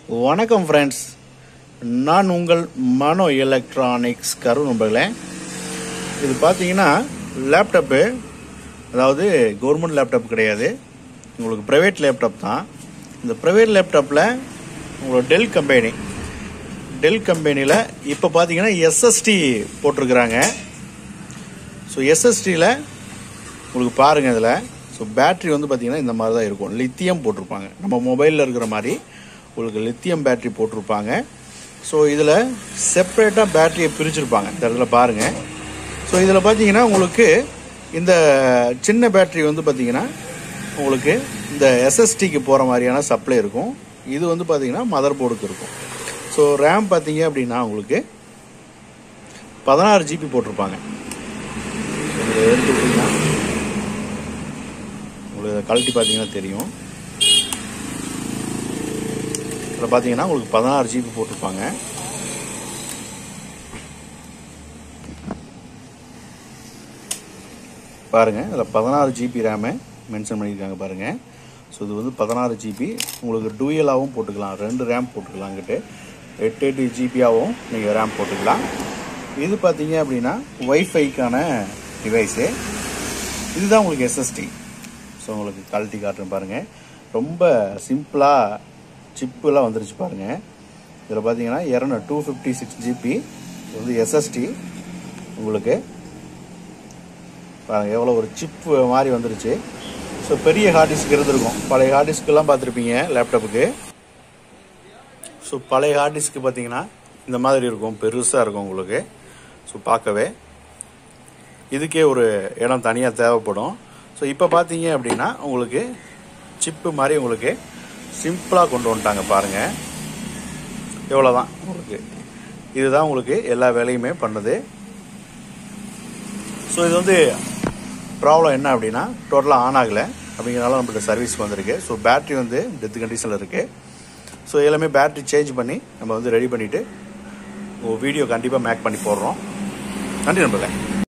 வணக்கம் ஃப்ரெண்ட்ஸ் நான் உங்கள் மனோ எலக்ட்ரானிக்ஸ் கரு நண்பர்களே இது பார்த்தீங்கன்னா லேப்டாப்பு அதாவது கவர்மெண்ட் லேப்டாப் கிடையாது உங்களுக்கு ப்ரைவேட் லேப்டாப் தான் இந்த ப்ரைவேட் லேப்டாப்பில் உங்களோட டெல் கம்பெனி டெல் கம்பெனியில் இப்போ பார்த்தீங்கன்னா எஸ்எஸ்டி போட்டிருக்கிறாங்க ஸோ எஸ்எஸ்டியில் உங்களுக்கு பாருங்கள் இதில் ஸோ பேட்ரி வந்து பார்த்தீங்கன்னா இந்த மாதிரி தான் இருக்கும் லித்தியம் போட்டிருப்பாங்க நம்ம மொபைலில் இருக்கிற மாதிரி உங்களுக்கு லித்தியம் பேட்ரி போட்டிருப்பாங்க ஸோ இதில் செப்பரேட்டாக பேட்டரியை பிரிச்சிருப்பாங்க இந்த இடத்துல பாருங்கள் ஸோ இதில் பார்த்தீங்கன்னா உங்களுக்கு இந்த சின்ன பேட்டரி வந்து பார்த்தீங்கன்னா உங்களுக்கு இந்த எஸ்எஸ்டிக்கு போகிற மாதிரியான சப்ளை இருக்கும் இது வந்து பார்த்தீங்கன்னா மதர் போர்டுக்கு இருக்கும் ஸோ ரேம் பார்த்தீங்க அப்படின்னா உங்களுக்கு பதினாறு ஜிபி போட்டிருப்பாங்க இதை எடுத்துக்கிட்டிங்கன்னா உங்களுக்கு இதை கழட்டி பார்த்தீங்கன்னா தெரியும் இதில் பார்த்தீங்கன்னா உங்களுக்கு பதினாறு ஜிபி போட்டிருப்பாங்க பாருங்க இதில் பதினாறு ஜிபி ரேமு மென்ஷன் பண்ணியிருக்காங்க பாருங்க ஸோ இது வந்து பதினாறு ஜிபி உங்களுக்கு டூயலாகவும் போட்டுக்கலாம் ரெண்டு ரேம் போட்டுக்கலாங்கிட்டு எட்டு எட்டு ஜிபியாகவும் நீங்கள் ரேம் போட்டுக்கலாம் இது பார்த்தீங்க அப்படின்னா ஒய்ஃபைக்கான டிவைஸு இதுதான் உங்களுக்கு எஸ்எஸ்டி ஸோ உங்களுக்கு குவாலிட்டி காட்டுறேன் பாருங்கள் ரொம்ப சிம்பிளாக சிப்புலாம் வந்துருச்சு பாருங்கள் இதில் பார்த்தீங்கன்னா இரநூறு டூ ஃபிஃப்டி சிக்ஸ் ஜிபி இது வந்து எஸ்எஸ்டி உங்களுக்கு பாருங்கள் எவ்வளோ ஒரு சிப்பு மாதிரி வந்துருச்சு ஸோ பெரிய ஹார்ட் டிஸ்க் இருந்திருக்கும் பழைய ஹார்ட் டிஸ்க்கெல்லாம் பார்த்துருப்பீங்க லேப்டாப்புக்கு ஸோ பழைய ஹார்ட் டிஸ்க்கு பார்த்தீங்கன்னா இந்த மாதிரி இருக்கும் பெருசாக இருக்கும் உங்களுக்கு ஸோ பார்க்கவே இதுக்கே ஒரு இடம் தனியாக தேவைப்படும் ஸோ இப்போ பார்த்தீங்க அப்படின்னா உங்களுக்கு சிப்பு மாதிரி உங்களுக்கு சிம்பிளாக கொண்டு வந்துட்டாங்க பாருங்கள் இவ்வளோதான் உங்களுக்கு இதுதான் உங்களுக்கு எல்லா வேலையுமே பண்ணுது ஸோ இது வந்து ப்ராப்ளம் என்ன அப்படின்னா டோட்டலாக ஆன் ஆகலை அப்படிங்கிறனால நம்மளுக்கு சர்வீஸ் வந்திருக்கு ஸோ பேட்ரி வந்து டெத் கண்டிஷனில் இருக்குது ஸோ எல்லாமே பேட்ரி சேஞ்ச் பண்ணி நம்ம வந்து ரெடி பண்ணிவிட்டு வீடியோ கண்டிப்பாக மேக் பண்ணி போடுறோம் நன்றி நண்பர்களே